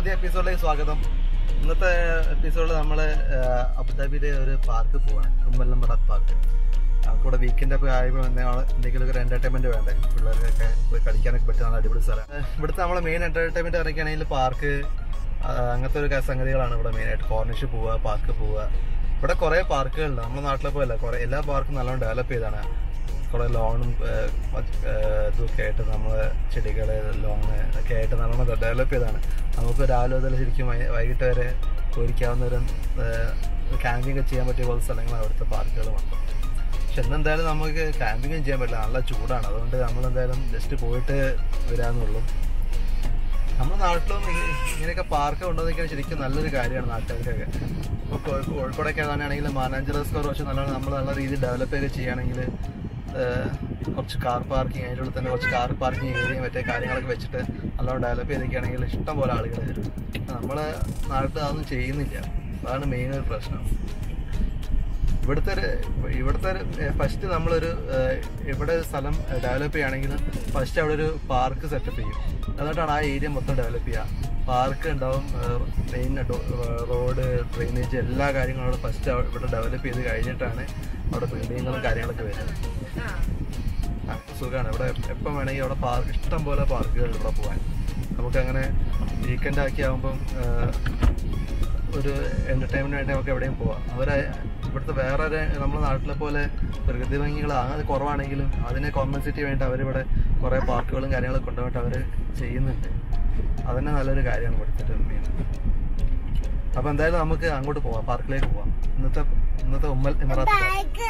പുതിയ എപ്പിസോഡിലേക്ക് സ്വാഗതം ഇന്നത്തെ എപ്പിസോഡിൽ നമ്മൾ അബുദാബിയിലെ ഒരു പാർക്ക് പോവാണ് ഉമ്മൽ നമ്പറാത്ത് പാർക്ക് നമുക്കിവിടെ വീക്കെൻഡ് ഒക്കെ ആയപ്പോൾ എന്തെങ്കിലും ഒരു എന്റർടൈൻമെന്റ് വേണ്ടേ പിള്ളേർക്കൊക്കെ പോയി കളിക്കാനൊക്കെ പറ്റിയ നല്ല അടിപൊളി സ്ഥലം ഏഹ് ഇവിടുത്തെ നമ്മളെ മെയിൻ എന്റർടൈൻമെന്റ് ഇറക്കുകയാണെങ്കിൽ പാർക്ക് അങ്ങനത്തെ ഒരു സംഗതികളാണ് ഇവിടെ മെയിനായിട്ട് കോർണിഷ് പോവുക പാർക്ക് പോവുക ഇവിടെ കുറേ പാർക്കുകളുണ്ട് നമ്മുടെ നാട്ടിലെ പോലെ കുറേ എല്ലാ പാർക്കും നല്ലോണം ഡെവലപ്പ് ചെയ്താണ് കുറെ ലോണും ഇതൊക്കെ ആയിട്ട് നമ്മൾ ചെടികൾ ലോണ് ഒക്കെ ആയിട്ട് നല്ലോണം ഡെവലപ്പ് ചെയ്താണ് നമുക്ക് രാവിലെ മുതൽ ശരിക്കും വൈ- വൈകിട്ട് വരെ പോയിരിക്കാവുന്ന ഒരു ക്യാമ്പിംഗ് ചെയ്യാൻ പറ്റിയ പോലെ സ്ഥലങ്ങളാണ് അവിടുത്തെ പാർക്കുകൾ മൊത്തം പക്ഷെ ഇന്നെന്തായാലും നമുക്ക് ക്യാമ്പിങ്ങും ചെയ്യാൻ പറ്റില്ല നല്ല ചൂടാണ് അതുകൊണ്ട് നമ്മൾ എന്തായാലും ജസ്റ്റ് പോയിട്ട് വരാമെന്നുള്ളൂ നമ്മുടെ നാട്ടിലും ഈ- ഇങ്ങനെയൊക്കെ പാർക്ക് കൊണ്ടുവന്നിരിക്കാൻ ശരിക്കും നല്ലൊരു കാര്യമാണ് നാട്ടുകാർക്കൊക്കെ ഇപ്പോൾ കോഴിക്കോ- കോഴിക്കോടൊക്കെ ആണെങ്കിൽ മാനാഞ്ചിറ സ്കോർ വെച്ച് നല്ല നമ്മൾ നല്ല രീതിയിൽ ഡെവലപ്പ് ഒക്കെ ചെയ്യുകയാണെങ്കിൽ കുറച്ച് കാർ പാർക്കിംഗ് അതിൻ്റെ ഉള്ളിൽ തന്നെ കുറച്ച് കാർ പാർക്കിംഗ് ഏരിയയും മറ്റേ കാര്യങ്ങളൊക്കെ വെച്ചിട്ട് നല്ലോണം ഡെവലപ്പ് ചെയ്തിരിക്കുകയാണെങ്കിൽ ഇഷ്ടം പോലെ ആളുകൾ വരും നമ്മളെ നാട്ടിൽ അതൊന്നും ചെയ്യുന്നില്ല അതാണ് മെയിൻ ഒരു പ്രശ്നം ഇവിടുത്തെ ഒരു ഇവിടുത്തെ ഒരു ഫസ്റ്റ് നമ്മളൊരു ഏഹ്, ഇവിടെ ഒരു സ്ഥലം ഡെവലപ്പ് ചെയ്യുകയാണെങ്കിൽ ഫസ്റ്റ് അവിടെ ഒരു പാർക്ക് സെറ്റപ്പ് ചെയ്യും എന്നിട്ടാണ് ആ ഏരിയ മൊത്തം ഡെവലപ്പ് ചെയ്യുക പാർക്ക് ഉണ്ടാവും മെയിൻ റോഡ് ഡ്രെയിനേജ് എല്ലാ കാര്യങ്ങളും അവിടെ ഫസ്റ്റ് ഇവിടെ ഡെവലപ്പ് ചെയ്ത് കഴിഞ്ഞിട്ടാണ് അവിടെ ബിൽഡിങ്ങുകളും കാര്യങ്ങളൊക്കെ വരുന്നത് ആ, സുഖമാണ് ഇവിടെ എപ്പം വേണമെങ്കിൽ അവിടെ പാർക്ക് ഇഷ്ടം പോലെ പാർക്കുകൾ ഇവിടെ പോകാൻ നമുക്കങ്ങനെ വീക്കെൻഡ് ആക്കി ആകുമ്പം ഏഹ്, ഒരു എന്റർടൈൻമെന്റ് ആയിട്ട് നമുക്ക് എവിടെയും പോവാം അവരെ ഇവിടുത്തെ വേറെ ഒരു നമ്മുടെ നാട്ടിലെ പോലെ പ്രകൃതി ഭംഗികൾ അങ്ങനെ കുറവാണെങ്കിലും അതിനെ കോമ്പൻസേറ്റ് വേണ്ടി അവരിവിടെ കുറേ പാർക്കുകളും കാര്യങ്ങളൊക്കെ കൊണ്ടുപോയിട്ട് അവർ ചെയ്യുന്നുണ്ട് അതന്നെ നല്ലൊരു കാര്യമാണ് ഇവിടുത്തെ മെയിൻ അപ്പോൾ എന്തായാലും നമുക്ക് അങ്ങോട്ട് പോവാം പാർക്കിലേക്ക് പോവാം ഇന്നത്തെ ഇന്നത്തെ ഉമ്മൽ ഇമറാത്ത് പാർക്ക്.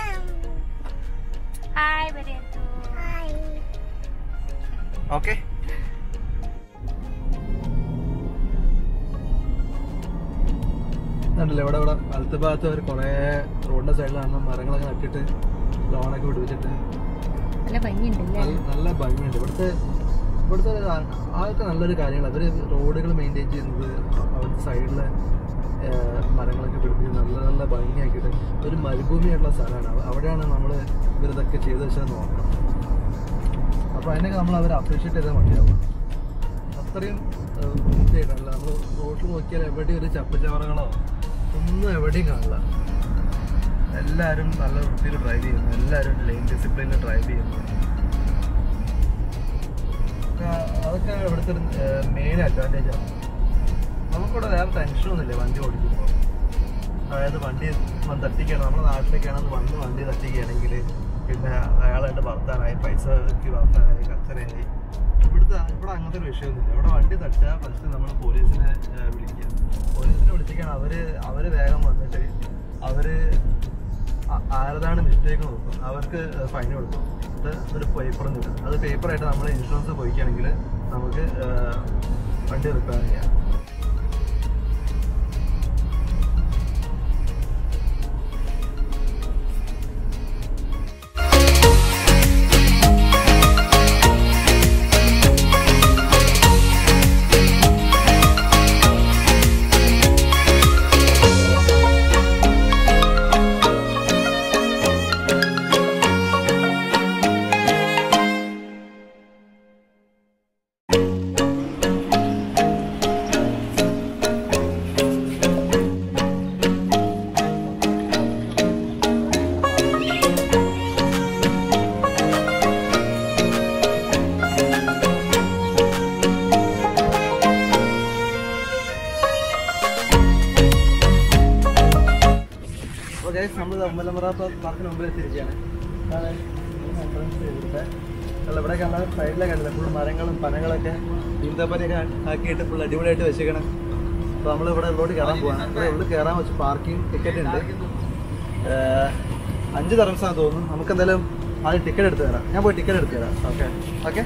ഹായ് പറയത്തു ഓക്കെ ഉണ്ടല്ലോ ഇവിടെ ഇവിടെ വലത്ത് ഭാഗത്ത് അവർ കുറേ റോഡിന്റെ സൈഡിലാണ് മരങ്ങളൊക്കെ നട്ടിട്ട് ലോണൊക്കെ പിടിപ്പിച്ചിട്ട് നല്ല ഭംഗിയുണ്ടല്ലേ നല്ല- നല്ല ഭംഗിയുണ്ട് ഇവിടുത്തെ ഇവിടുത്തെ ആ- അതൊക്കെ നല്ലൊരു കാര്യമാണ് അവര് റോഡുകൾ മെയിൻറ്റെയിൻ ചെയ്യുന്നത് അവിടുത്തെ സൈഡിലെ മരങ്ങളൊക്കെ പിടിപ്പിച്ച് നല്ല നല്ല ഭംഗിയാക്കിയിട്ട് ഒരു മരുഭൂമിയായിട്ടുള്ള സ്ഥലമാണ് അവ- അവിടെയാണ് നമ്മൾ ഇവരിതൊക്കെ ചെയ്തു വെച്ചത് നോക്കണം അപ്പോൾ അതിനൊക്കെ നമ്മൾ അവർ അപ്രീഷിയേറ്റ് ചെയ്താൽ മതിയാവും അത്രയും വൃത്തിയായിട്ടല്ല നമ്മൾ റോഡിൽ നോക്കിയാൽ എവിടെയും ഒരു ചപ്പച്ചവറകളോ ഒന്നും എവിടെയും കാണില്ല എല്ലാവരും നല്ല വൃത്തിയിൽ ഡ്രൈവ് ചെയ്യുന്നു എല്ലാവരും ലൈൻ ഡിസിപ്ലിനിൽ ഡ്രൈവ് ചെയ്യുന്നു ആ, അതൊക്കെ ഇവിടുത്തെ ഒരു മെയിൻ അഡ്വാൻറ്റേജ് ആണ് നമുക്കിവിടെ വേറെ ടെൻഷനൊന്നുമില്ല വണ്ടി ഓടിക്കുമ്പോൾ അതായത് വണ്ടി വന്ന് തട്ടിക്കുകയാണ് നമ്മുടെ നാട്ടിലേക്കാണെന്ന് വന്ന് വണ്ടി തട്ടിക്കുകയാണെങ്കിൽ പിന്നെ അയാളായിട്ട് ഭർത്താനായി പൈസക്ക് ഭർത്താനായി കച്ചറയായി ഇവിടുത്തെ ഇവിടെ അങ്ങനത്തെ ഒരു വിഷയമൊന്നുമില്ല ഇവിടെ വണ്ടി തട്ടുക ഫസ്റ്റ് നമ്മൾ പോലീസിനെ ഏ, വിളിക്കുക പോലീസിനെ വിളിച്ചിട്ടാണ് അവര് അവര് വേഗം വന്നിട്ട് അവര് ആ- ആരതാണ് മിസ്റ്റേക്ക് നോക്കും അവർക്ക് ഫൈൻ കൊടുക്കും ഇത് ഒരു പേപ്പറും കിട്ടും അത് പേപ്പറായിട്ട് നമ്മൾ ഇൻഷുറൻസ് പോയിക്കുകയാണെങ്കിൽ നമുക്ക് ഏ, വണ്ടി റിപ്പയർ ചെയ്യാം ഓക്കെ നമ്മൾ അമ്പലമുറ പാർക്കിന് മുമ്പിൽ എത്തിയിരിക്കുകയാണ് അതാണ് ഈ entrance ഇവിടുത്തെ അല്ല ഇവിടെ കണ്ട സൈഡിലൊക്കെ കണ്ടില്ല ഫുൾ മരങ്ങളും പനകളൊക്കെ ഈന്തപ്പനയൊക്കെ ആക്കിയിട്ട് ഫുൾ അടിപൊളിയായിട്ട് വെച്ചേക്കണം അപ്പോൾ നമ്മൾ ഇവിടെ ഉള്ളോട്ട് കയറാൻ പോവാണ് ഇവിടെ ഉള്ളിൽ കയറാൻ വെച്ച് പാർക്കിംഗ് ടിക്കറ്റ് ഉണ്ട് ഏഹ്, അഞ്ച് തരംസാന്ന് തോന്നുന്നു നമുക്ക് എന്തായാലും ആദ്യം ടിക്കറ്റ് എടുത്ത് തരാം ഞാൻ പോയി ടിക്കറ്റ് എടുത്ത് തരാം ഓക്കെ ഓക്കെ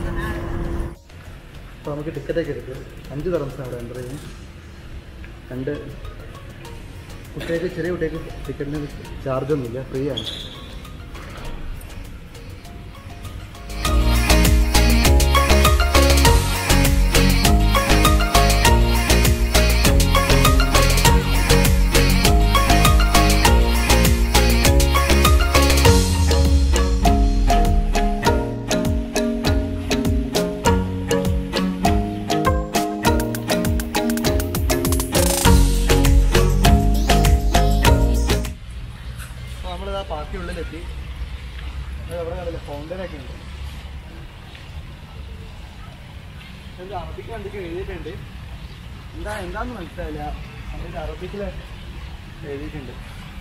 അപ്പോൾ നമുക്ക് ടിക്കറ്റൊക്കെ എടുത്ത് അഞ്ച് തരംസാണ് ഇവിടെ എൻ്റർ ചെയ്യുന്നത് രണ്ട് കുട്ടികൾക്ക് ചെറിയ കുട്ടികൾക്ക് ടിക്കറ്റിന് ചാർജ് ഒന്നുമില്ല ഫ്രീ ആണ് ഇത് അറബിക്ക് എന്തൊക്കെ എഴുതിയിട്ടുണ്ട് എന്താ എന്താന്ന് മനസ്സിലായില്ല അതിൽ അറബിക്കിൽ എഴുതിയിട്ടുണ്ട്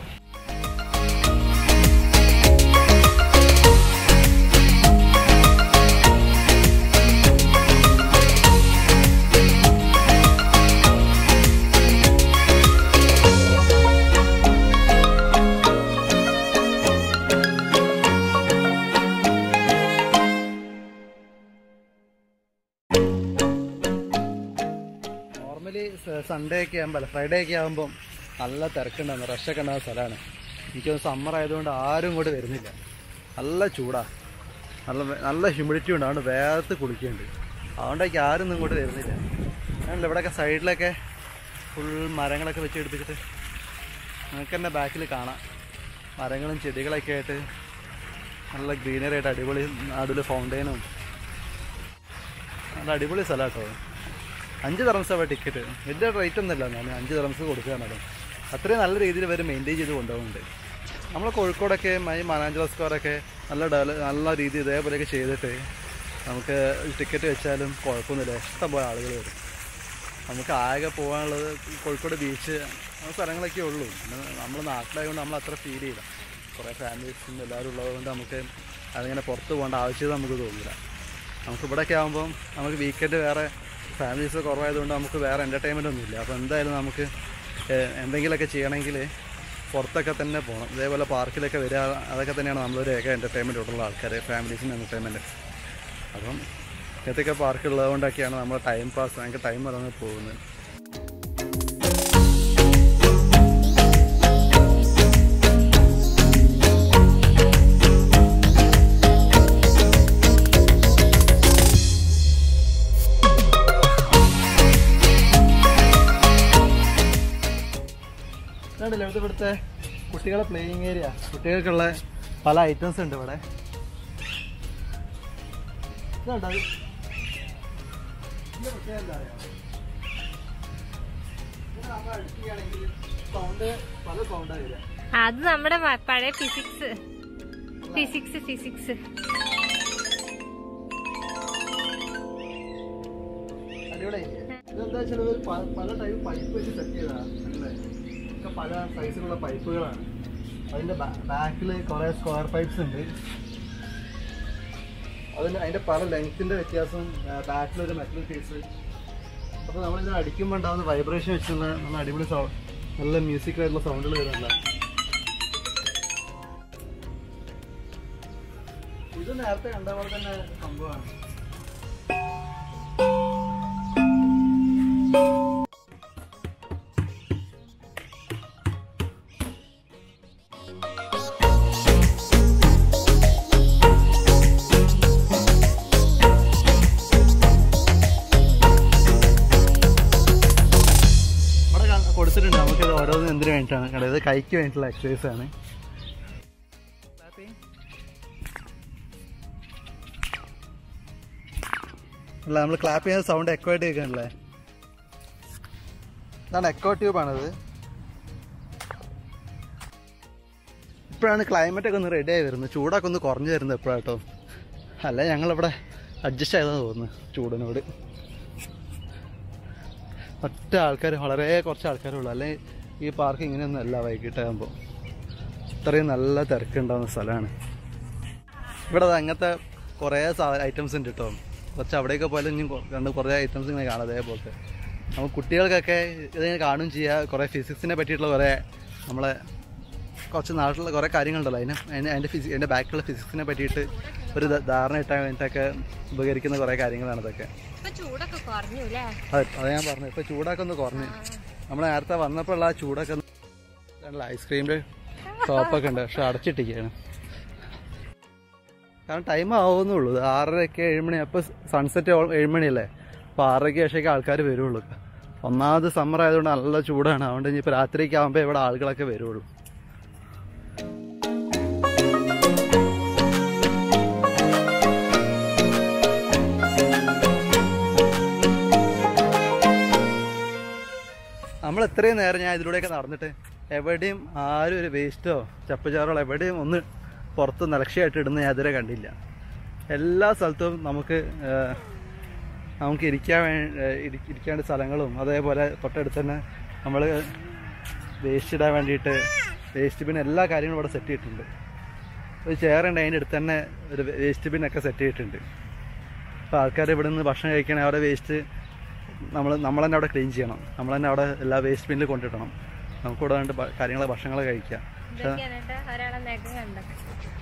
നോർമലി സൺഡേ ഒക്കെ ആകുമ്പോൾ ഫ്രൈഡേ ഒക്കെ ആകുമ്പം നല്ല തിരക്കുണ്ടാകുന്നു റഷൊക്കെ ഉണ്ടാകുന്ന സ്ഥലമാണ് എനിക്ക് സമ്മർ ആയതുകൊണ്ട് ആരും ഇങ്ങോട്ട് വരുന്നില്ല നല്ല ചൂടാ നല്ല വെ- നല്ല ഹ്യൂമിഡിറ്റി ഉണ്ട് അതുകൊണ്ട് വേഗത്ത് കുളിക്കുന്നുണ്ട് അതുകൊണ്ടേക്ക് ആരും ഒന്നും ഇങ്ങോട്ട് വരുന്നില്ല ഞാനല്ല ഇവിടെയൊക്കെ സൈഡിലൊക്കെ ഫുൾ മരങ്ങളൊക്കെ വെച്ച് പിടിപ്പിച്ചിട്ട് നിങ്ങൾക്ക് തന്നെ ബാക്കിൽ കാണാം മരങ്ങളും ചെടികളൊക്കെ ആയിട്ട് നല്ല ഗ്രീനറി ആയിട്ട് അടിപൊളി നടുവിൽ ഫൗണ്ടെയിനും നല്ല അടിപൊളി സ്ഥലമാണ് കേട്ടോ അഞ്ച് തറംസാണ് ടിക്കറ്റ് വലിയ റേറ്റ് ഒന്നുമില്ല ഞാൻ അഞ്ച് തറംസ് കൊടുക്കുക മാഡം അത്രയും നല്ല രീതിയിൽ ഇവർ മെയിൻറ്റെയിൻ ചെയ്ത് കൊണ്ടുപോകുന്നുണ്ട് നമ്മൾ കോഴിക്കോടൊക്കെ ഈ മാനാഞ്ചിറ സ്ക്വയറൊക്കെ നല്ല ഡെവല നല്ല രീതി ഇതേപോലെയൊക്കെ ചെയ്തിട്ട് നമുക്ക് ടിക്കറ്റ് വെച്ചാലും കുഴപ്പമൊന്നുമില്ല ഇഷ്ടംപോലെ ആളുകൾ വരും നമുക്ക് ആകെ പോകാനുള്ളത് കോഴിക്കോട് ബീച്ച് ആ സ്ഥലങ്ങളൊക്കെ ഉള്ളൂ പിന്നെ നമ്മൾ നാട്ടിലായതുകൊണ്ട് നമ്മൾ അത്ര ഫീൽ ചെയ്യില്ല കുറേ ഫാമിലീസും എല്ലാവരും ഉള്ളതുകൊണ്ട് നമുക്ക് അതിങ്ങനെ പുറത്ത് പോകേണ്ട ആവശ്യത നമുക്ക് തോന്നില്ല നമുക്ക് ഇവിടെയൊക്കെ ആകുമ്പം നമുക്ക് വീക്കെൻഡ് വേറെ ഫാമിലീസ് കുറവായതുകൊണ്ട് നമുക്ക് വേറെ എൻ്റർടൈൻമെൻ്റ് ഒന്നുമില്ല അപ്പോൾ എന്തായാലും നമുക്ക് ഏഹ്, എന്തെങ്കിലുമൊക്കെ ചെയ്യണമെങ്കിൽ പുറത്തൊക്കെ തന്നെ പോകണം ഇതേപോലെ പാർക്കിലൊക്കെ വരിക അതൊക്കെ തന്നെയാണ് നമ്മളൊരു ഏക എൻ്റർടൈൻമെൻറ്റ് ഉള്ള ആൾക്കാർ ഫാമിലീസിന് എൻ്റർടൈൻമെൻറ്റ് അപ്പം ഇങ്ങനത്തെയൊക്കെ പാർക്ക് ഉള്ളതുകൊണ്ടൊക്കെയാണ് നമ്മൾ ടൈം പാസ് ഭയങ്കര ടൈം മറന്ന് പോകുന്നത് ഇതുണ്ടല്ലോ ഇത് ഇവിടുത്തെ കുട്ടികളെ പ്ലേയിങ് ഏരിയ കുട്ടികൾക്കുള്ള പല ഐറ്റംസ് ഉണ്ട് ഇവിടെ ഇതുണ്ടോ ഇത്? ഇതിന്റെ പ്രത്യേകത എന്താ അറിയോ? ഇത് നമ്മൾ അടിക്കുകയാണെങ്കിൽ സൗണ്ട് പല സൗണ്ടാണ് വരിക അത് നമ്മുടെ പ- പഴയ ഫിസിക്സ് ഫിസിക്സ് ഫിസിക്സ് അടിപൊളിയായില്ലേ? ഇതെന്താ വെച്ചാൽ ഇവര് പ- പല ടൈപ്പ് പൈപ്പ് വെച്ച് സെറ്റ് ചെയ്തതാണ് അല്ലേ ഒക്കെ പല സൈസിലുള്ള പൈപ്പുകളാണ് അതിന്റെ ബാക്കിൽ കുറെ സ്ക്വയർ പൈപ്സ് ഉണ്ട് അതിന് അതിന്റെ പല ലെങ്ത്തിന്റെ വ്യത്യാസം ബാക്കിലൊരു മെറ്റൽ പീസ് അപ്പോൾ നമ്മളിത് അടിക്കുമ്പോൾ ഉണ്ടാകുന്ന വൈബ്രേഷൻ വെച്ചുള്ള നല്ല അടിപൊളി സൗണ്ട് നല്ല മ്യൂസിക് ആയിട്ടുള്ള സൗണ്ടുകൾ വരുന്നില്ല ഇത് നേരത്തെ കണ്ട പോലെ തന്നെ സംഭവമാണ് ഇവിടെ കാ- കൊടുത്തിട്ടുണ്ട് നമുക്കിത് ഓരോന്നും എന്തിനു വേണ്ടിയിട്ടാണ് കണ്ടത് ഇത് കൈക്ക് വേണ്ടിയിട്ടുള്ള എക്സസൈസ് ആണ് അല്ല നമ്മൾ ക്ലാപ്പ് ചെയ്യുന്ന സൗണ്ട് എക്കോ ആയിട്ട് കേൾക്കാനല്ലേ ഇതാണ് എക്കോ ട്യൂബാണിത് ഇപ്പോഴാണ് ക്ലൈമറ്റ് ഒക്കെ ഒന്ന് റെഡി ആയി വരുന്നത് ചൂടൊക്കെ ഒന്ന് കുറഞ്ഞു വരുന്നത് എപ്പോഴാട്ടോ അല്ല ഞങ്ങളിവിടെ അഡ്ജസ്റ്റ് ആയതെന്ന് തോന്നുന്നു ചൂടിനോട് ഒറ്റ ആൾക്കാർ വളരെ കുറച്ച് ആൾക്കാരേ ഉള്ളൂ അല്ലെ ഈ പാർക്ക് ഇങ്ങനെയൊന്നും അല്ല വൈകിട്ടാകുമ്പോൾ ഇത്രയും നല്ല തിരക്കുണ്ടാകുന്ന സ്ഥലമാണ് ഇവിടെ ദാ അങ്ങനത്തെ കുറേ ഐറ്റംസ് ഉണ്ട് കേട്ടോ കുറച്ച് അവിടെയൊക്കെ പോയാലും ഇനി കൊ- കണ്ട് കുറേ ഐറ്റംസ് ഇങ്ങനെ കാണാം അതേപോലത്തെ നമുക്ക് കുട്ടികൾക്കൊക്കെ ഇതിങ്ങനെ കാണുകയും ചെയ്യുക കുറേ ഫിസിക്സിനെ പറ്റിയിട്ടുള്ള കുറേ നമ്മളെ കുറച്ച് നാട്ടിലുള്ള കുറേ കാര്യങ്ങളുണ്ടല്ലോ അതിന് അതിന് അതിൻ്റെ ഫിസി അതിൻ്റെ ബാക്കിലുള്ള ഫിസിക്സിനെ പറ്റിയിട്ട് ഒരു ധ- ധാരണ കിട്ടാൻ വേണ്ടിയിട്ടൊക്കെ ഉപകരിക്കുന്ന കുറേ കാര്യങ്ങളാണ് ഇതൊക്കെ ഇപ്പൊ ചൂടൊക്കെ കുറഞ്ഞു അല്ലേ അതെ അത് ഞാൻ പറഞ്ഞു ഇപ്പൊ ചൂടൊക്കെ ഒന്ന് കുറഞ്ഞു നമ്മൾ നേരത്തെ വന്നപ്പോൾ ഉള്ള ആ ചൂടൊക്കെ ഒന്ന് കണ്ടില്ലേ, ഐസ്ക്രീമിന്റെ ഷോപ്പൊക്കെ ഉണ്ട് പക്ഷെ അടച്ചിട്ടിരിക്കുകയാണ് കാരണം ടൈം ആവുന്നുള്ളൂ ഇത് ആറരയ്ക്ക് ഏഴുമണി അപ്പോൾ സൺസെറ്റ് ഏഴുമണിയല്ലേ അപ്പോൾ ആറരയ്ക്ക് ശേഷമൊക്കെ ആൾക്കാർ വരുള്ളൂ ഒന്നാമത് സമ്മർ ആയതുകൊണ്ട് നല്ല ചൂടാണ് അതുകൊണ്ട് ഇനിയിപ്പോൾ രാത്രിയൊക്കെ ആകുമ്പോൾ ഇവിടെ ആളുകളൊക്കെ വരുള്ളൂ നമ്മൾ ഇത്രയും നേരം ഞാൻ ഇതിലൂടെയൊക്കെ നടന്നിട്ട് എവിടെയും ആരും ഒരു വേസ്റ്റോ ചപ്പുചാറുകളോ എവിടെയും ഒന്ന് പുറത്ത് നിലക്ഷയായിട്ട് ഇടുന്ന ഞാൻ ഇതുവരെ കണ്ടില്ല എല്ലാ സ്ഥലത്തും നമുക്ക് നമുക്ക് ഇരിക്കാൻ വേ ഇരി- ഇരിക്കാണ്ട് സ്ഥലങ്ങളും അതേപോലെ തൊട്ടടുത്ത് തന്നെ നമ്മൾ വേസ്റ്റ് ഇടാൻ വേണ്ടിയിട്ട് വേസ്റ്റ് ബിൻ എല്ലാ കാര്യങ്ങളും ഇവിടെ സെറ്റ് ചെയ്തിട്ടുണ്ട് ഒരു ചെയറുണ്ട് അതിൻ്റെ അടുത്ത് തന്നെ ഒരു വേസ്റ്റ് ബിന്നൊക്കെ സെറ്റ് ചെയ്തിട്ടുണ്ട് അപ്പോൾ ആൾക്കാർ ഇവിടെ നിന്ന് ഭക്ഷണം കഴിക്കണേ അവിടെ വേസ്റ്റ് നമ്മൾ നമ്മൾ തന്നെ അവിടെ ക്ലീൻ ചെയ്യണം നമ്മൾ തന്നെ അവിടെ എല്ലാ വേസ്റ്റ് ബിന്നിൽ കൊണ്ടിടണം നമുക്ക് ഇവിടെ വേണ്ട കാര്യങ്ങൾ ഭക്ഷണങ്ങൾ കഴിക്കാം പക്ഷേ ഇതൊക്കെയാണ് കേട്ടോ ഒരാളെ നഖം കണ്ടത്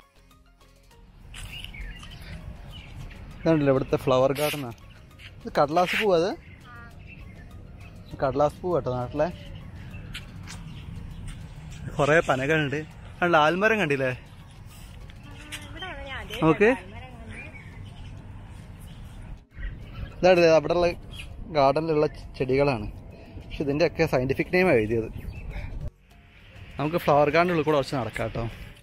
ഇതുണ്ടല്ലോ ഇവിടുത്തെ ഫ്ലവർ ഗാർഡനാ ഇത് കടലാസ് പൂവ് അത് കടലാസ് പൂവ് കേട്ടോ നാട്ടിലെ കുറേ പനകളുണ്ട് കണ്ട ആൽമരം കണ്ടില്ലേ ഇവിടെയാണ് ഞാൻ അതേ നോക്ക് ഇതാണ് അവിടെയുള്ള ഗാർഡനിലുള്ള ചെടികളാണ് പക്ഷെ ഇതിൻ്റെയൊക്കെ സയൻറ്റിഫിക് നെയിമാണ് എഴുതിയത് നമുക്ക് ഫ്ലവർ ഗാർഡനുള്ളിൽ കൂടെ കുറച്ച് നടക്കാം കേട്ടോ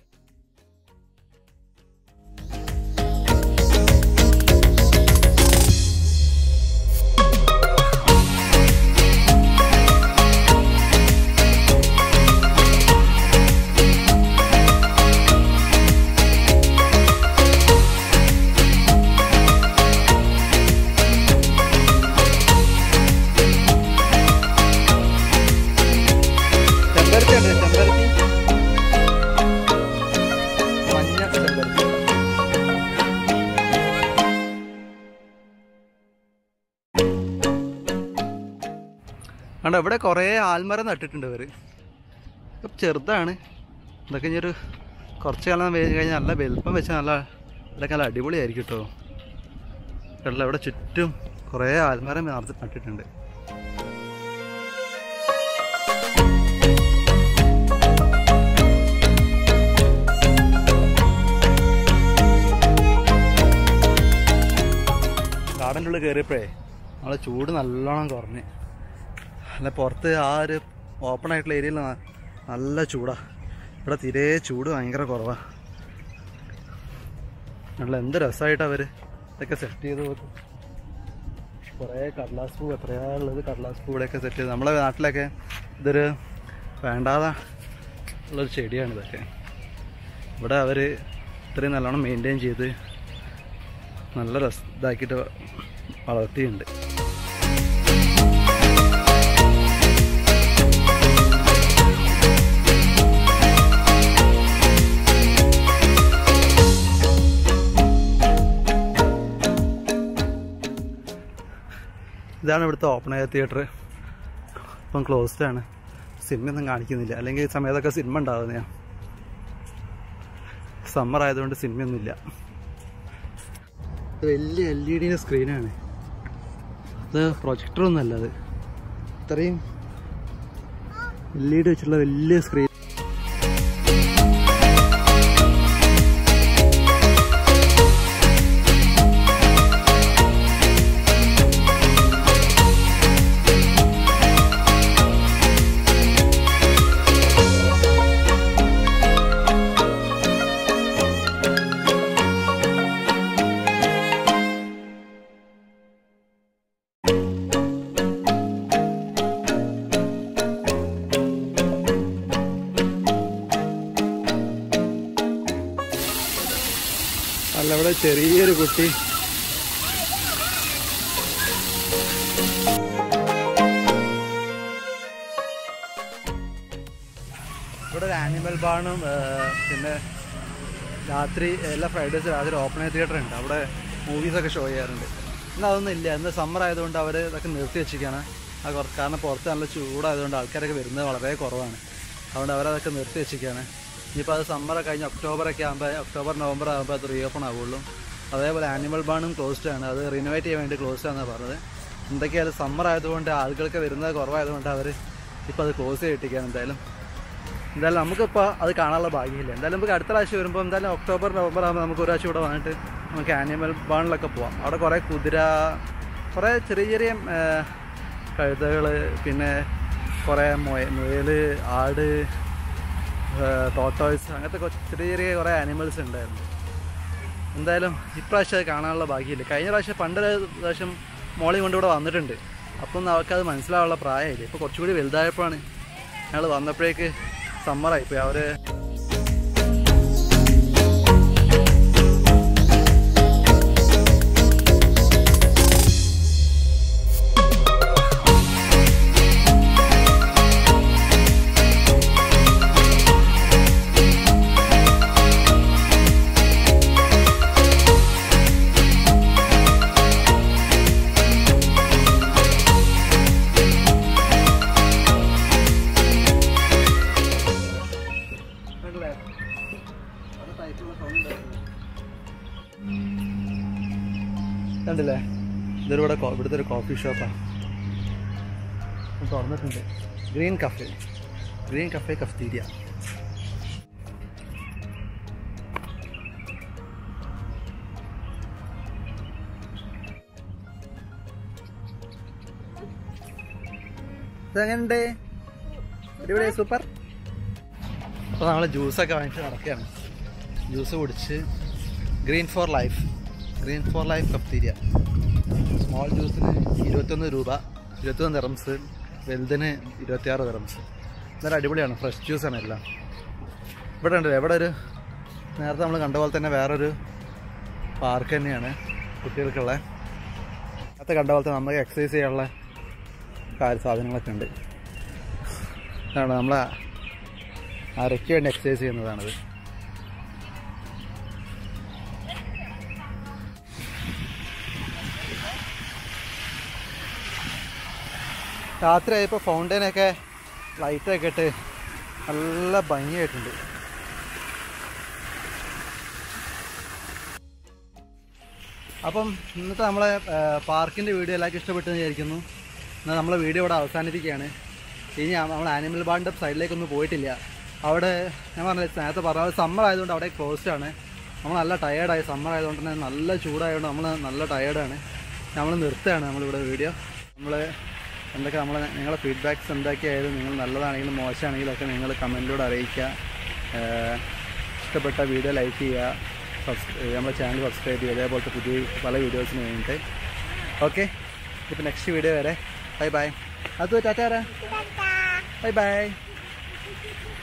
ചെമ്പരത്തി ഉണ്ട് ചെമ്പരത്തി മഞ്ഞ ചെമ്പരത്തി കണ്ടോ ഇവിടെ കുറേ ആൽമരം നട്ടിട്ടുണ്ട് ഇവർ ഇതൊക്കെ ചെറുതാണ് ഇതൊക്കെ ഇനി ഒരു കുറച്ച് കാലം വെച്ച് കഴിഞ്ഞാൽ നല്ല വലുപ്പം വെച്ചാൽ നല്ല ഇതൊക്കെ നല്ല അടിപൊളിയായിരിക്കും കേട്ടോ കേട്ടോ ഇവിടെ ചുറ്റും കുറേ ആൽമരം നിറച്ച് നട്ടിട്ടുണ്ട് ഗാർഡൻ്റെ ഉള്ളിൽ കയറിയപ്പോഴേ നമ്മളെ ചൂട് നല്ലോണം കുറഞ്ഞ് അല്ല പുറത്ത് ആ ഒരു ഓപ്പൺ ആയിട്ടുള്ള ഏരിയയിൽ നല്ല ചൂടാ ഇവിടെ തീരെ ചൂട് ഭയങ്കര കുറവാ നല്ല എന്ത് രസമായിട്ടാ അവര് ഇതൊക്കെ സെറ്റ് ചെയ്ത് വെക്കും കുറേ കടലാസ് പൂ എത്രയാ ഉള്ളത് കടലാസ് പൂ ഇവിടെയൊക്കെ സെറ്റ് ചെയ്ത് നമ്മളെ നാട്ടിലൊക്കെ ഇതൊരു വേണ്ടാതെ ഉള്ളൊരു ചെടിയാണ് ഇതൊക്കെ ഇവിടെ അവർ ഇത്രയും നല്ലോണം മെയിൻറ്റെയിൻ ചെയ്ത് നല്ല രസ ഇതാക്കിയിട്ട് വളർത്തിയിട്ടുണ്ട് ഇതാണ് ഇവിടുത്തെ ഓപ്പൺ എയർ തിയേറ്റർ ഇപ്പം ക്ലോസ്ഡ് ആണ് സിനിമ ഒന്നും കാണിക്കുന്നില്ല അല്ലെങ്കിൽ ഈ സമയത്തൊക്കെ സിനിമ ഉണ്ടാകുന്നതാണ് സമ്മർ ആയതുകൊണ്ട് സിനിമയൊന്നുമില്ല ഇത് വലിയ എൽ ഇ ഡിൻ്റെ സ്ക്രീനാണ് അത് പ്രൊജക്ടറൊന്നും അല്ല അത് ഇത്രയും എൽ ഇ ഡി വെച്ചുള്ള വലിയ സ്ക്രീൻ അല്ല ഇവിടെ ചെറിയൊരു കുട്ടി ഇവിടെ ഒരു ആനിമൽ ബാണും പിന്നെ രാത്രി എല്ലാ ഫ്രൈഡേസ് രാത്രി ഓപ്പൺ എയർ തിയേറ്റർ ഉണ്ട് അവിടെ മൂവീസൊക്കെ ഷോ ചെയ്യാറുണ്ട് ഇന്ന് അതൊന്നും ഇല്ല ഇന്ന് സമ്മർ ആയതുകൊണ്ട് അവർ ഇതൊക്കെ നിർത്തി വെച്ചിരിക്കുകയാണ് ആ കുറച്ച് കാരണം പുറത്ത് നല്ല ചൂടായതുകൊണ്ട് ആൾക്കാരൊക്കെ വരുന്നത് വളരെ കുറവാണ് അതുകൊണ്ട് അവരതൊക്കെ നിർത്തി വെച്ചിരിക്കുകയാണ് ഇനിയിപ്പോൾ അത് സമ്മർ കഴിഞ്ഞ് ഒക്ടോബറൊക്കെ ആകുമ്പോൾ ഒക്ടോബർ നവംബർ ആകുമ്പോൾ അത് റീ ഓപ്പൺ ആവുള്ളൂ അതേപോലെ ആനിമൽ ബാണും ക്ലോസ്ഡ് ആണ് അത് റിനോവേറ്റ് ചെയ്യാൻ വേണ്ടി ക്ലോസ്ഡ് ആണെന്നാണ് പറഞ്ഞത് എന്തൊക്കെയായാലും സമ്മർ ആയതുകൊണ്ട് ആളുകൾക്ക് വരുന്നത് കുറവായതുകൊണ്ട് അവർ ഇപ്പോൾ അത് ക്ലോസ് ചെയ്തിട്ടിരിക്കുകയാണ് എന്തായാലും എന്തായാലും നമുക്കിപ്പോൾ അത് കാണാനുള്ള ഭാഗ്യമില്ല എന്തായാലും നമുക്ക് അടുത്ത പ്രാവശ്യം വരുമ്പോൾ എന്തായാലും ഒക്ടോബർ നവംബർ ആകുമ്പോൾ നമുക്ക് ഒരു പ്രാവശ്യം ഇവിടെ വന്നിട്ട് നമുക്ക് ആനിമൽ ബാണിലൊക്കെ പോവാം അവിടെ കുറേ കുതിര കുറേ ചെറിയ ചെറിയ കഴുതകൾ പിന്നെ കുറേ മൊയ മുയൽ ആട് ടോട്ടോയ്സ് അങ്ങനത്തെ കൊ- ചെറിയ ചെറിയ കുറേ ആനിമൽസ് ഉണ്ടായിരുന്നു എന്തായാലും ഇപ്രാവശ്യം അത് കാണാനുള്ള ഭാഗ്യമില്ല കഴിഞ്ഞ പ്രാവശ്യം പണ്ട് ഒരു പ്രാവശ്യം മോളി കൊണ്ട് ഇവിടെ വന്നിട്ടുണ്ട് അപ്പം അവർക്കത് മനസ്സിലാവാനുള്ള പ്രായമില്ല ഇപ്പോൾ കുറച്ചുകൂടി വലുതായപ്പോഴാണ് ഞങ്ങൾ വന്നപ്പോഴേക്ക് സമ്മറായിപ്പോയി അവർ ഇതിവിടെ കോ- ഇവിടുത്തെ ഒരു കോഫി ഷോപ്പാണ് തുറന്നിട്ടുണ്ട് green cafe green cafe cafeteria ഇതെങ്ങനെയുണ്ട് അടിപൊളി സൂപ്പർ അപ്പോൾ നമ്മൾ ജ്യൂസൊക്കെ വാങ്ങിച്ച് നടക്കുകയാണ് ജ്യൂസ് കുടിച്ച് green for life green for life cafeteria small ജ്യൂസിന് ഇരുപത്തൊന്ന് രൂപ ഇരുപത്തൊന്ന് തെറംസ് വലുതിന് ഇരുപത്തിയാറ് തെറംസ് എന്നാലും അടിപൊളിയാണ് ഫ്രഷ് ജ്യൂസാണ് എല്ലാം ഇവിടെ ഉണ്ട് ഇവിടെ ഒരു നേരത്തെ നമ്മൾ കണ്ട പോലെ തന്നെ വേറൊരു പാർക്ക് തന്നെയാണ് കുട്ടികൾക്കുള്ള നേരത്തെ കണ്ട പോലത്തെ നമുക്ക് എക്സസൈസ് ചെയ്യാനുള്ള കാര്യ സാധനങ്ങളൊക്കെ ഉണ്ട് ഇതാണ് നമ്മളെ അരയ്ക്ക് വേണ്ടി എക്സസൈസ് ചെയ്യുന്നതാണിത് രാത്രിയായപ്പോൾ ഫൗണ്ടൈനൊക്കെ ലൈറ്റൊക്കെ ഇട്ട് നല്ല ഭംഗിയായിട്ടുണ്ട് അപ്പം ഇന്നത്തെ നമ്മളെ പാർക്കിൻ്റെ വീഡിയോ എല്ലാവർക്കും ഇഷ്ടപ്പെട്ടെന്ന് വിചാരിക്കുന്നു എന്നാൽ നമ്മളെ വീഡിയോ ഇവിടെ അവസാനിപ്പിക്കുകയാണ് ഇനി നമ്മൾ ആനിമൽ ബാണ്ട് സൈഡിലേക്കൊന്നും പോയിട്ടില്ല അവിടെ ഞാൻ പറഞ്ഞില്ല നേരത്തെ പറഞ്ഞ സമ്മർ ആയതുകൊണ്ട് അവിടെ ക്ലോസ്ഡ് ആണ് നമ്മൾ നല്ല ടയേർഡായി സമ്മർ ആയതുകൊണ്ട് തന്നെ നല്ല ചൂടായതുകൊണ്ട് നമ്മൾ നല്ല ടയേർഡാണ് നമ്മൾ നിർത്തുകയാണ് നമ്മളിവിടെ വീഡിയോ നമ്മൾ എന്തൊക്കെ നമ്മൾ നിങ്ങളുടെ ഫീഡ്ബാക്ക്സ് എന്തൊക്കെയായാലും നിങ്ങൾ നല്ലതാണെങ്കിലും മോശമാണെങ്കിലും ഒക്കെ നിങ്ങൾ കമൻറ്റിലൂടെ അറിയിക്കുക ഏഹ് ഇഷ്ടപ്പെട്ട വീഡിയോ ലൈക്ക് ചെയ്യുക സബ്സ്ക്രൈബ് നമ്മുടെ ചാനൽ സബ്സ്ക്രൈബ് ചെയ്യുക അതേപോലത്തെ പുതിയ പല വീഡിയോസിന് വേണ്ടിയിട്ട് ഓക്കെ ഇപ്പം നെക്സ്റ്റ് വീഡിയോ വരെ ബൈ ബൈ അത് ടാറ്റാ ബൈ ബൈ